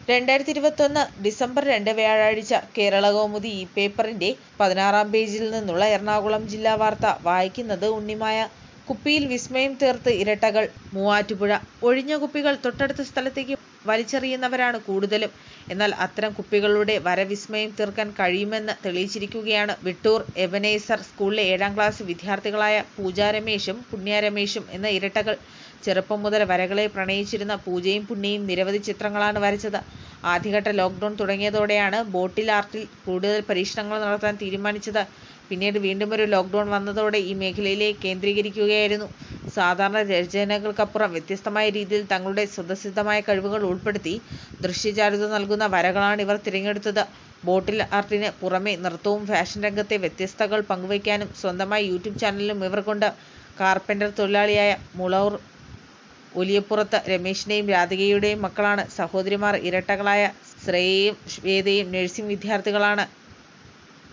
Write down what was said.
രണ്ടായിരത്തി ഇരുപത്തൊന്ന് ഡിസംബർ രണ്ട് വ്യാഴാഴ്ച കേരളകൗമുദി ഈ പേപ്പറിന്റെ പതിനാറാം പേജിൽ നിന്നുള്ള എറണാകുളം ജില്ലാ വാർത്ത വായിക്കുന്നത് ഉണ്ണിമായ. കുപ്പിയിൽ വിസ്മയം തീർത്ത് ഇരട്ടകൾ മൂവാറ്റുപുഴ ഒഴിഞ്ഞ കുപ്പികൾ തൊട്ടടുത്ത സ്ഥലത്തേക്ക് വലിച്ചെറിയുന്നവരാണ് കൂടുതലും. എന്നാൽ അത്തരം കുപ്പികളുടെ വരവിസ്മയം തീർക്കാൻ കഴിയുമെന്ന് തെളിയിച്ചിരിക്കുകയാണ് വിട്ടൂർ എബനേസർ സ്കൂളിലെ ഏഴാം ക്ലാസ് വിദ്യാർത്ഥികളായ പൂജ രമേശും പുണ്യ രമേശും എന്ന ഇരട്ടകൾ. ചെറുപ്പം മുതൽ വരകളെ പ്രണയിച്ചിരുന്ന പൂജയും പുണ്യയും നിരവധി ചിത്രങ്ങളാണ് വരച്ചത്. ആദ്യഘട്ട ലോക്ഡൗൺ തുടങ്ങിയതോടെയാണ് ബോട്ടിൽ ആർട്ടിൽ കൂടുതൽ പരീക്ഷണങ്ങൾ നടത്താൻ തീരുമാനിച്ചത്. പിന്നീട് വീണ്ടുമൊരു ലോക്ഡൗൺ വന്നതോടെ ഈ മേഖലയിലേക്ക് കേന്ദ്രീകരിക്കുകയായിരുന്നു. സാധാരണ രചനകൾക്കപ്പുറം വ്യത്യസ്തമായ രീതിയിൽ തങ്ങളുടെ സ്വതസിദ്ധമായ കഴിവുകൾ ഉൾപ്പെടുത്തി ദൃശ്യചാരുത നൽകുന്ന വരകളാണ് ഇവർ തിരഞ്ഞെടുത്തത്. ബോട്ടിൽ ആർട്ടിന് പുറമെ നൃത്തവും ഫാഷൻ രംഗത്തെ വ്യത്യസ്തതകൾ പങ്കുവയ്ക്കാനും സ്വന്തമായി യൂട്യൂബ് ചാനലും ഇവർക്കുണ്ട്. കാർപെന്റർ തൊഴിലാളിയായ മുളവൂർ ഒലിയപ്പുറത്ത് രമേശിന്റെയും രാധികയുടെയും മക്കളാണ് സഹോദരിമാർ ഇരട്ടകളായ ശ്രേയയും ശ്വേതയും നഴ്സിംഗ് വിദ്യാർത്ഥികളാണ്.